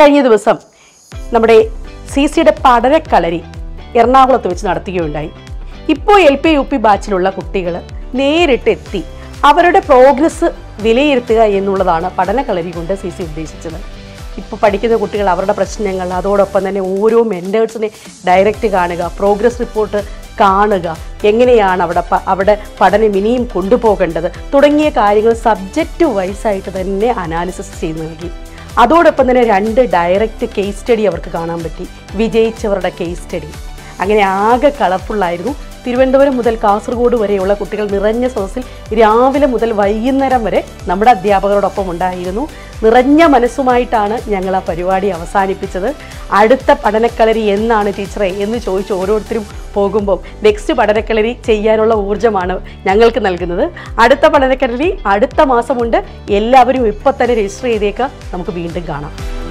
കഴിഞ്ഞ ദിവസം നമ്മുടെ സി സിയുടെ പഠനക്കളരി എറണാകുളത്ത് വെച്ച് നടത്തുകയുണ്ടായി ഇപ്പോൾ എൽ പി യു പി ബാച്ചിലുള്ള കുട്ടികൾ നേരിട്ട് എത്തി അവരുടെ പ്രോഗ്രസ് വിലയിരുത്തുക എന്നുള്ളതാണ് പഠനക്കളരി കൊണ്ട് സി സി ഉദ്ദേശിച്ചത് ഇപ്പോൾ പഠിക്കുന്ന കുട്ടികൾ അവരുടെ പ്രശ്നങ്ങൾ അതോടൊപ്പം തന്നെ ഓരോ മെൻറ്റേഴ്സിനെ ഡയറക്റ്റ് കാണുക പ്രോഗ്രസ് റിപ്പോർട്ട് കാണുക എങ്ങനെയാണ് അവിടെ പ- അവിടെ പഠനം ഇനിയും കൊണ്ടുപോകേണ്ടത് തുടങ്ങിയ കാര്യങ്ങൾ സബ്ജക്റ്റ് വൈസായിട്ട് തന്നെ അനാലിസിസ് ചെയ്ത് നൽകി അതോടൊപ്പം തന്നെ രണ്ട് ഡയറക്റ്റ് കേസ് സ്റ്റഡി അവർക്ക് കാണാൻ പറ്റി വിജയിച്ചവരുടെ കേസ് സ്റ്റഡി അങ്ങനെ ആകെ കളർഫുള്ളായിരുന്നു തിരുവനന്തപുരം മുതൽ കാസർഗോഡ് വരെയുള്ള കുട്ടികൾ നിറഞ്ഞ സദസ്സിൽ രാവിലെ മുതൽ വൈകുന്നേരം വരെ നമ്മുടെ അധ്യാപകരോടൊപ്പം ഉണ്ടായിരുന്നു നിറഞ്ഞ മനസ്സുമായിട്ടാണ് ഞങ്ങൾ ആ പരിപാടി അവസാനിപ്പിച്ചത് അടുത്ത പഠനക്കളരി എന്നാണ് ടീച്ചറെ എന്ന് ചോദിച്ച് ഓരോരുത്തരും പോകുമ്പോൾ നെക്സ്റ്റ് പഠനക്കളരി ചെയ്യാനുള്ള ഊർജ്ജമാണ് ഞങ്ങൾക്ക് നൽകുന്നത് അടുത്ത പഠനക്കളരി അടുത്ത മാസമുണ്ട് എല്ലാവരും ഇപ്പം തന്നെ രജിസ്റ്റർ ചെയ്തേക്കാം നമുക്ക് വീണ്ടും കാണാം